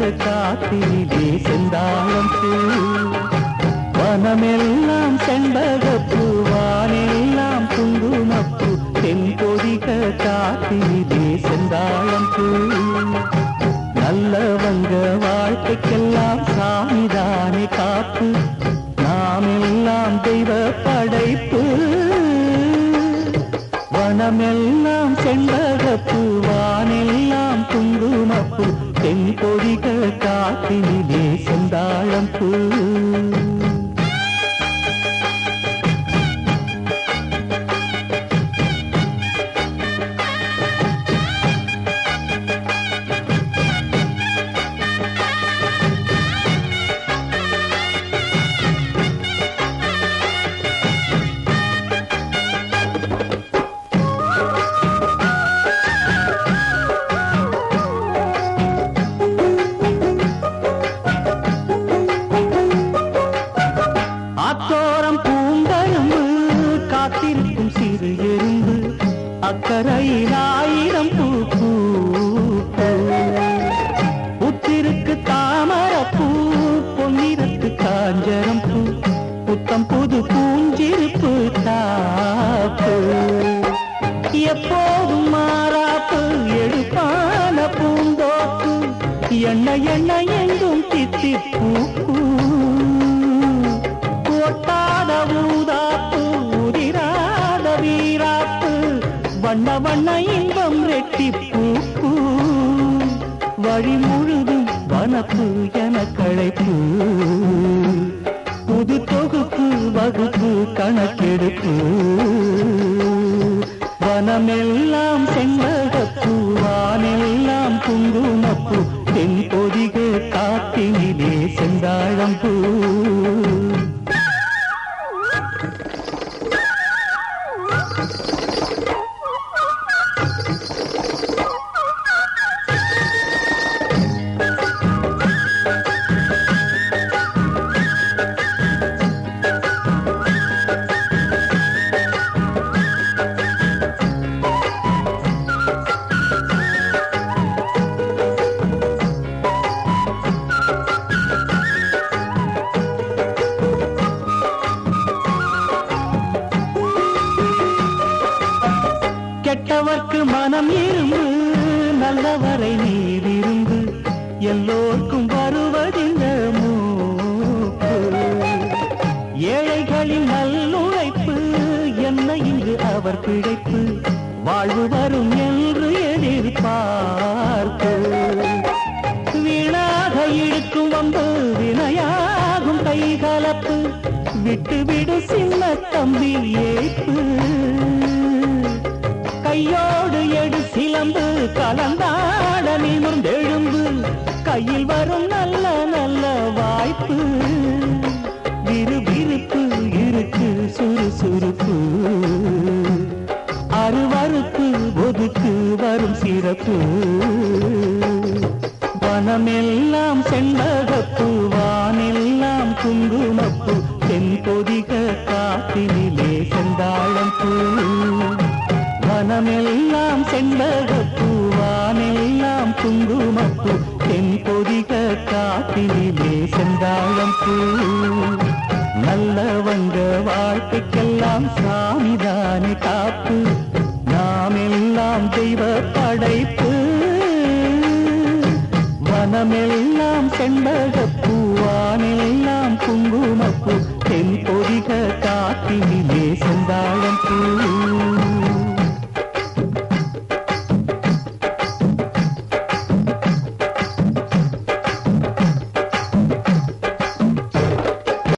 காத்திலே செந்தாழம் பூ வனமெல்லாம் செண்பகப்பூ வானெல்லாம் குங்குமப்பூ தென்பொதிக காத்திலே செந்தாழம் பூ நல்லவங்க வாழ்க்கைக்கெல்லாம் சாமிதானே காப்பு நாம் எல்லாம் தெய்வ படைப்பு வனமெல்லாம் செண்பகப்பூ வானெல்லாம் குங்குமப்பூ தென்பொதிக காத்திலே செந்தாழம் பூ ஆத்தோரம் பூங்கரும்பு காத்திருக்கும் சிறு எறும்பு அக்கறையில் ஆயிரம் பூ பூ பூ. புத்திருக்கு தாமரப்பூ பொன்னிறத்து காஞ்சரம் பூ புத்தம் புது பூஞ்சிருப்பு தாப்பு எப்போதும் மாறாப்பு எடுப்பான பூந்தோப்பு எண்ண எண்ண எங்கும் தித்திப்பூ ஒட்டாத ஊதாப்பு உதிராத வீராப்பு வண்ண வண்ண இன்பம் ரெட்டிப்பூ வழி முழுதும் வனப்பு என களைப்பு புது தொகுப்பு வகுப்பு கணக்கெடுப்பு வனமெல்லாம் செண்பகப்பூ வானெல்லாம் குங்குமப்பூ தென் பொதிக காத்தினிலே செந்தாழம் பூ கெட்டவர்க்கு மனம் இரும்பு நல்லவரை நீ விரும்பு எல்லோர்க்கும் வருவதிந்த மூப்பு ஏழைகளின் நல்லுழைப்பு என்ன இங்கு அவர் பிழைப்பு வாழ்வு வரும் என்று எதிர்பார்ப்பு வீணாக இழுக்கும் வந்து வினையாகும் கைகலப்பு விட்டு விடு சின்ன தம்பி ஏய்ப்பு கையோடு எடு சிலம்பு கலந்தாட நிமிர்ந்தெழும்பு கையில் வரும் நல்ல நல்ல வாய்ப்பு விறுவிறுப்பு இருக்கு சுறுசுறுப்பு அருவறுப்பு ஒதுக்கு வரும் சிறப்பு வனமெல்லாம் செண்பகப்பூ வானெல்லாம் குங்குமப்பூ தென்பொதிக காத்தினிலே செந்தாழம் பூ வனமெல்லாம் செண்பகப்பூ வானெல்லாம் குங்குமப்பூ தென்பொதிக காத்தினிலே செந்தாழம் பூ நல்லவங்க வாழ்க்கைக்கெல்லாம் சாமிதானே காப்பு நாம் எல்லாம் தெய்வ படைப்பு வனமெல்லாம் செண்பகப்பூ வானெல்லாம் குங்குமப்பூ தென்பொதிக காத்தினிலே செந்தாழம் பூ